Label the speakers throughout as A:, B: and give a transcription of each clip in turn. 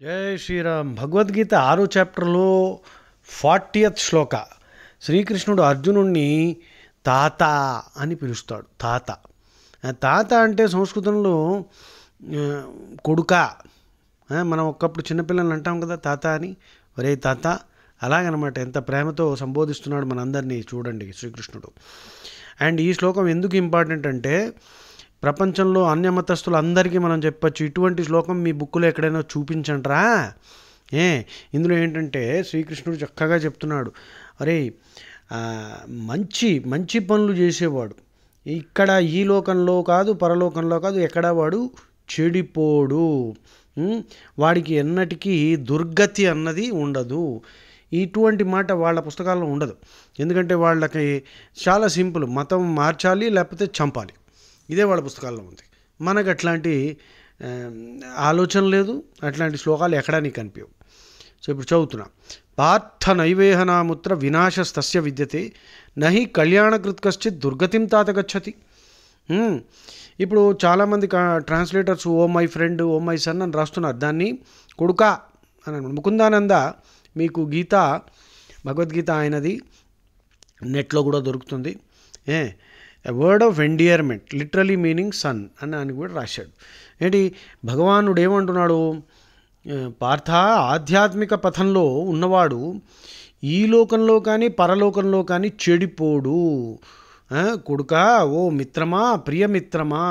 A: జై శ్రీరామ్ భగవద్గీత ఆరో చాప్టర్లో ఫార్టీయత్ శ్లోక శ్రీకృష్ణుడు అర్జునుణ్ణి తాత అని పిలుస్తాడు తాత ఆ తాత అంటే సంస్కృతంలో ఆ, కొడుక ఆ, మనం ఒకప్పుడు చిన్నపిల్లలు అంటాం కదా తాత అని ఒరే తాత అలాగనమాట ఎంత ప్రేమతో సంబోధిస్తున్నాడు మనందరినీ చూడండి శ్రీకృష్ణుడు అండ్ ఈ శ్లోకం ఎందుకు ఇంపార్టెంట్ అంటే ప్రపంచంలో అన్యమతస్తులు అందరికీ మనం చెప్పచ్చు ఇటువంటి శ్లోకం మీ బుక్కులో ఎక్కడైనా చూపించండిరా ఏ ఇందులో ఏంటంటే శ్రీకృష్ణుడు చక్కగా చెప్తున్నాడు అరే ఆ, మంచి మంచి పనులు చేసేవాడు ఇక్కడ ఈ లోకంలో కాదు పరలోకంలో కాదు ఎక్కడ వాడు చెడిపోడు ఉం? వాడికి ఎన్నటికీ దుర్గతి అన్నది ఉండదు ఇటువంటి మాట వాళ్ళ పుస్తకాల్లో ఉండదు ఎందుకంటే వాళ్ళకి చాలా సింపుల్ మతం మార్చాలి లేకపోతే చంపాలి ఇదే వాళ్ళ పుస్తకాల్లో ఉంది మనకు అట్లాంటి ఆ, ఆలోచన లేదు అట్లాంటి శ్లోకాలు ఎక్కడా నీకు కనిపించవు సో ఇప్పుడు చదువుతున్నా పార్థ నైవేహనాముత్ర వినాశస్తస్య విద్యతే నహి కళ్యాణకృత్ కశ్చిత్ దుర్గతిం తాత గచ్చతి మ్మ్. ఇప్పుడు చాలామంది translators oh my friend oh my son అని రాస్తున్నారు దాన్ని కొడుకా అని అన్నమాట. ముకుందానంద మీకు గీత భగవద్గీత ఆయనది నెట్లో కూడా దొరుకుతుంది a word of endearment literally meaning son అని అని కూడా రాశాడు ఏంటి భగవానుడు ఏమంటున్నాడు ఏ, పార్థ ఆధ్యాత్మిక పథంలో ఉన్నవాడు ఈ లోకంలో కానీ పరలోకంలో కానీ చెడిపోడు ఆ, కొడుకా ఓ మిత్రమా ప్రియమిత్రమా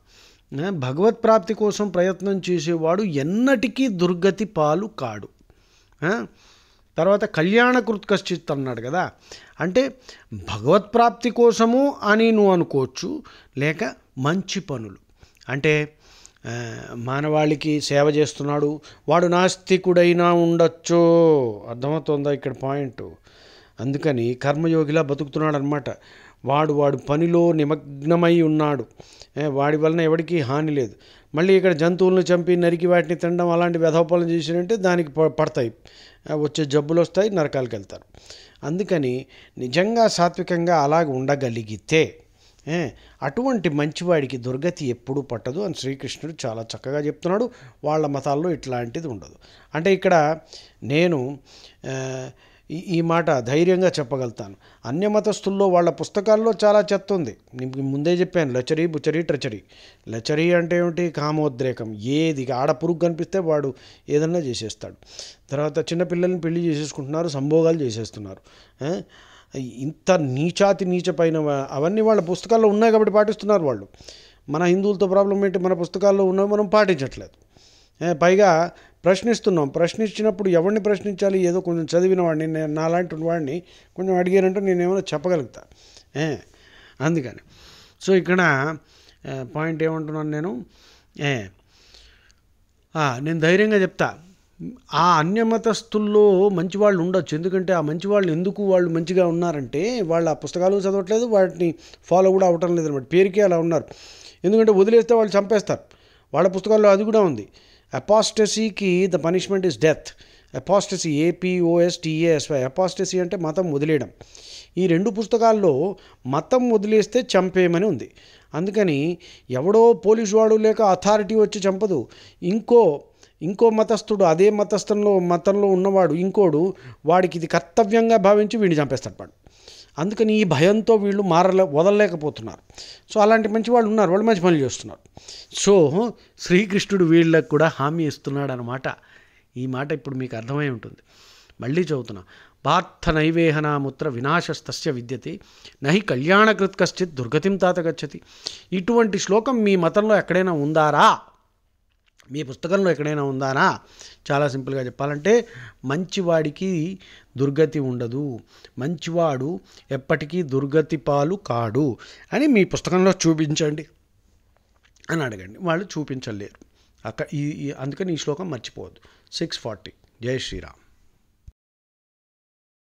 A: ఆ, భగవత్ ప్రాప్తి కోసం ప్రయత్నం చేసేవాడు ఎన్నటికీ దుర్గతి పాలు కాడు ఆ? తర్వాత కళ్యాణకృత్ కశ్చిత్ అన్నాడు కదా అంటే భగవత్ప్రాప్తి కోసము అని నువ్వు అనుకోవచ్చు లేక మంచి పనులు అంటే ఆ, మానవాళికి సేవ చేస్తున్నాడు వాడు నాస్తికుడైనా ఉండొచ్చు అర్థమవుతుందా ఇక్కడ పాయింట్ అందుకని కర్మయోగిలా బతుకుతున్నాడు అనమాట వాడు వాడు పనిలో నిమగ్నమై ఉన్నాడు ఏ, వాడి వలన ఎవడికి హాని లేదు మళ్ళీ ఇక్కడ జంతువులను చంపి నరికి వాటిని తినడం అలాంటి వ్యధోపాలను చేసినంటే దానికి ప- పడతాయి ఆ, వచ్చే జబ్బులు వస్తాయి నరకాలకు వెళ్తారు అందుకని నిజంగా సాత్వికంగా అలాగ ఉండగలిగితే ఏ, అటువంటి మంచివాడికి దుర్గతి ఎప్పుడూ పట్టదు అని శ్రీకృష్ణుడు చాలా చక్కగా చెప్తున్నాడు వాళ్ళ మతాల్లో ఇట్లాంటిది ఉండదు అంటే ఇక్కడ నేను ఆ, ఈ ఈ మాట ధైర్యంగా చెప్పగలుగుతాను అన్యమతస్తుల్లో వాళ్ళ పుస్తకాల్లో చాలా చెత్త ఉంది నేను ముందే చెప్పాను లచరీ బుచరీ ట్రచరీ లచరీ అంటే ఏమిటి కామోద్రేకం ఏది ఆడ పురుగు కనిపిస్తే వాడు ఏదన్నా చేసేస్తాడు తర్వాత చిన్నపిల్లల్ని పెళ్లి చేసేసుకుంటున్నారు సంభోగాలు చేసేస్తున్నారు ఆ? ఇంత నీచాతి నీచపైన వా- అవన్నీ వాళ్ళ పుస్తకాల్లో ఉన్నాయి కాబట్టి పాటిస్తున్నారు వాళ్ళు మన హిందువులతో ప్రాబ్లం ఏంటి మన పుస్తకాల్లో ఉన్నవి మనం పాటించట్లేదు ఏ, పైగా ప్రశ్నిస్తున్నాం ప్రశ్నించినప్పుడు ఎవరిని ప్రశ్నించాలి ఏదో కొంచెం చదివిన వాడిని నేను నాలాంటి వాడిని కొంచెం అడిగారంటే నేను ఏమైనా చెప్పగలుగుతా ఏ, అందుకని సో ఇక్కడ ఏ, పాయింట్ ఏమంటున్నాను నేను ఏ, ఆ, నేను ధైర్యంగా చెప్తా ఆ అన్యమతస్తుల్లో మంచి వాళ్ళు ఉండొచ్చు ఎందుకంటే ఆ మంచి వాళ్ళు ఎందుకు వాళ్ళు మంచిగా ఉన్నారంటే వాళ్ళు ఆ పుస్తకాలు చదవట్లేదు వాటిని ఫాలో కూడా అవటం లేదు అనమాట పేరుకే అలా ఉన్నారు ఎందుకంటే వదిలేస్తే వాళ్ళు చంపేస్తారు వాళ్ళ పుస్తకాల్లో అది కూడా ఉంది అపాస్టసీకి the punishment is death apostasy A P O S T A S Y apostasy అంటే మతం వదిలేయడం ఈ రెండు పుస్తకాల్లో మతం వదిలేస్తే చంపేయమని ఉంది అందుకని ఎవడో పోలీసు వాడు లేక అథారిటీ వచ్చి చంపదు ఇంకో ఇంకో మతస్థుడు అదే మతస్థంలో మతంలో ఉన్నవాడు ఇంకోడు వాడికి ఇది కర్తవ్యంగా భావించి వీడిని చంపేస్తాడు వాడు అందుకని ఈ భయంతో వీళ్ళు మారలే వదలలేకపోతున్నారు సో అలాంటి మంచి వాళ్ళు ఉన్నారు వాళ్ళు మంచి పనులు చేస్తున్నారు సో శ్రీకృష్ణుడు వీళ్ళకు కూడా హామీ ఇస్తున్నాడు అనమాట ఈ మాట ఇప్పుడు మీకు అర్థమై ఉంటుంది మళ్ళీ చదువుతున్నా పార్థ నైవేహనాముత్ర వినాశస్తస్య విద్యతే నహి కళ్యాణకృత్ కశ్చిత్ దుర్గతిం తాత గచ్చతి ఇటువంటి శ్లోకం మీ మతంలో ఎక్కడైనా ఉందారా మీ పుస్తకంలో ఎక్కడైనా ఉందానా చాలా సింపుల్గా చెప్పాలంటే మంచివాడికి దుర్గతి ఉండదు మంచివాడు ఎప్పటికీ దుర్గతి పాలు కాడు అని మీ పుస్తకంలో చూపించండి అని అడగండి వాళ్ళు చూపించలేరు అక్కడ ఈ ఈ- అందుకని ఈ శ్లోకం మర్చిపోవద్దు సిక్స్ ఫార్టీ జై శ్రీరామ్